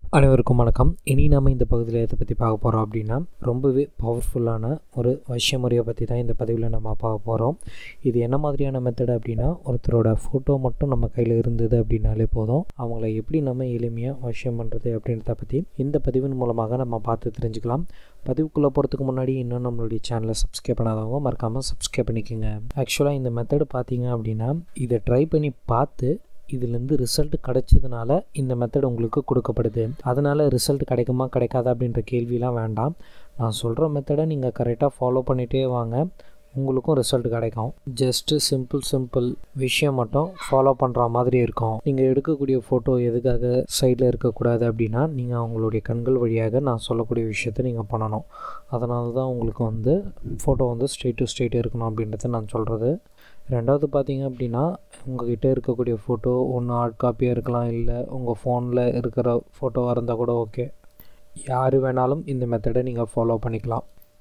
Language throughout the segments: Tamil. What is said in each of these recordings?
அனைவருக்கும் வணக்கம் இனி நம்ம இந்த பகுதியில் எதை பற்றி பார்க்க போகிறோம் அப்படின்னா ரொம்பவே பவர்ஃபுல்லான ஒரு வசிய முறையை பற்றி தான் இந்த பதிவில் நம்ம பார்க்க போகிறோம் இது என்ன மாதிரியான மெத்தட் அப்படின்னா ஒருத்தரோட ஃபோட்டோ மட்டும் நம்ம கையில் இருந்தது அப்படின்னாலே போதும் அவங்கள எப்படி நம்ம எளிமையாக வசியம் பண்ணுறது அப்படின்றத பற்றி இந்த பதிவின் மூலமாக நம்ம பார்த்து தெரிஞ்சுக்கலாம் பதிவுக்குள்ளே போகிறதுக்கு முன்னாடி இன்னும் நம்மளுடைய சேனலை சப்ஸ்கிரைப் பண்ணாதவங்க மறக்காமல் சப்ஸ்கிரைப் பண்ணிக்கோங்க ஆக்சுவலாக இந்த மெத்தடு பார்த்தீங்க அப்படின்னா இதை ட்ரை பண்ணி பார்த்து இதுலேருந்து ரிசல்ட் கிடைச்சதுனால இந்த மெத்தட் உங்களுக்கு கொடுக்கப்படுது அதனால் ரிசல்ட் கிடைக்குமா கிடைக்காதா அப்படின்ற கேள்விலாம் வேண்டாம் நான் சொல்கிற மெத்தடை நீங்கள் கரெக்டாக ஃபாலோ பண்ணிகிட்டே வாங்க உங்களுக்கும் ரிசல்ட் கிடைக்கும் ஜஸ்ட்டு சிம்பிள் சிம்பிள் விஷயம் மட்டும் ஃபாலோ பண்ணுற மாதிரி இருக்கும் நீங்கள் எடுக்கக்கூடிய ஃபோட்டோ எதுக்காக சைடில் இருக்கக்கூடாது அப்படின்னா நீங்கள் அவங்களுடைய கண்கள் வழியாக நான் சொல்லக்கூடிய விஷயத்த நீங்கள் பண்ணணும் அதனால தான் உங்களுக்கு வந்து ஃபோட்டோ வந்து ஸ்ட்ரெயிட் டு ஸ்ட்ரெயிட் இருக்கணும் அப்படின்றத நான் சொல்கிறது ரெண்டாவது பார்த்தீங்க அப்படின்னா உங்ககிட்ட இருக்கக்கூடிய ஃபோட்டோ ஒன்று ஹார்ட் காப்பியாக இருக்கலாம் இல்லை உங்கள் ஃபோனில் இருக்கிற ஃபோட்டோவாக இருந்தால் கூட ஓகே யார் வேணாலும் இந்த மெத்தடை நீங்கள் ஃபாலோ பண்ணிக்கலாம்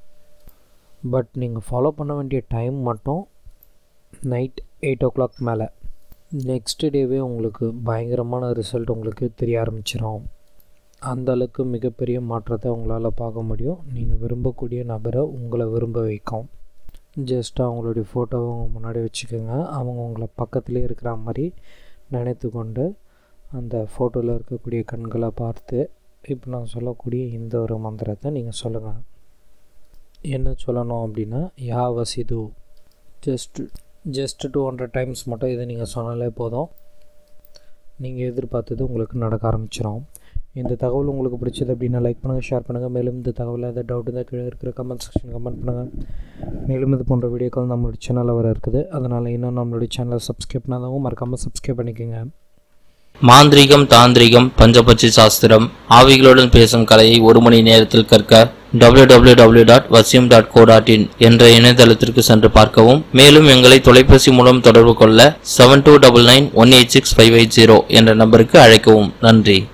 பட் நீங்கள் ஃபாலோ பண்ண வேண்டிய டைம் மட்டும் நைட் எயிட் ஓ கிளாக் மேலே நெக்ஸ்ட் டேவே உங்களுக்கு பயங்கரமான ரிசல்ட் உங்களுக்கு தெரிய ஆரம்பிச்சிடும் அந்த அளவுக்கு மிகப்பெரிய மாற்றத்தை உங்களால் பார்க்க முடியும் நீங்கள் விரும்பக்கூடிய நபரை உங்களை விரும்ப வைக்கும் ஜஸ்ட் அவங்களுடைய ஃபோட்டோவை அவங்க முன்னாடி வச்சுக்கோங்க அவங்க உங்களை பக்கத்துலேயே இருக்கிற மாதிரி நினைத்து கொண்டு அந்த ஃபோட்டோவில் இருக்கக்கூடிய கண்களை பார்த்து இப்போ நான் சொல்லக்கூடிய இந்த ஒரு மந்திரத்தை நீங்கள் சொல்லுங்கள் என்ன சொல்லணும் அப்படின்னா யா வசிது just just two hundred times மட்டும் இதை நீங்கள் சொன்னாலே போதும் நீங்கள் எதிர்பார்த்தது உங்களுக்கு நடக்க ஆரம்பிச்சிடும் இந்த தகவல் உங்களுக்கு பிடிச்சது அப்படின்னா லைக் பண்ணுங்கள் ஷேர் பண்ணுங்கள் மேலும் இந்த தகவலில் எதாவது டவுட் இருந்தால் கீழே இருக்கிற கமெண்ட் செக்ஷன் கமெண்ட் பண்ணுங்கள் மேலும் இது போன்ற வீடியோக்கள் நம்மளுடைய சேனலில் வர இருக்குது அதனால் இன்னும் நம்மளுடைய சேனலை சப்ஸ்கிரைப் பண்ணாதவங்க மறக்காமல் சப்ஸ்கிரைப் பண்ணிக்கோங்க மாந்திரீகம் தாந்திரிகம் பஞ்சபட்சி சாஸ்திரம் ஆவிகளுடன் பேசும் கலையை ஒரு மணி நேரத்தில் கற்க www.vasyam.co.in டாட் வசியம் டாட் கோ டாட் இன் என்ற இணையதளத்திற்கு சென்று பார்க்கவும் மேலும் எங்களை தொலைபேசி மூலம் தொடர்பு கொள்ள seven two double nine one eight six five eight zero என்ற நம்பருக்கு அழைக்கவும் நன்றி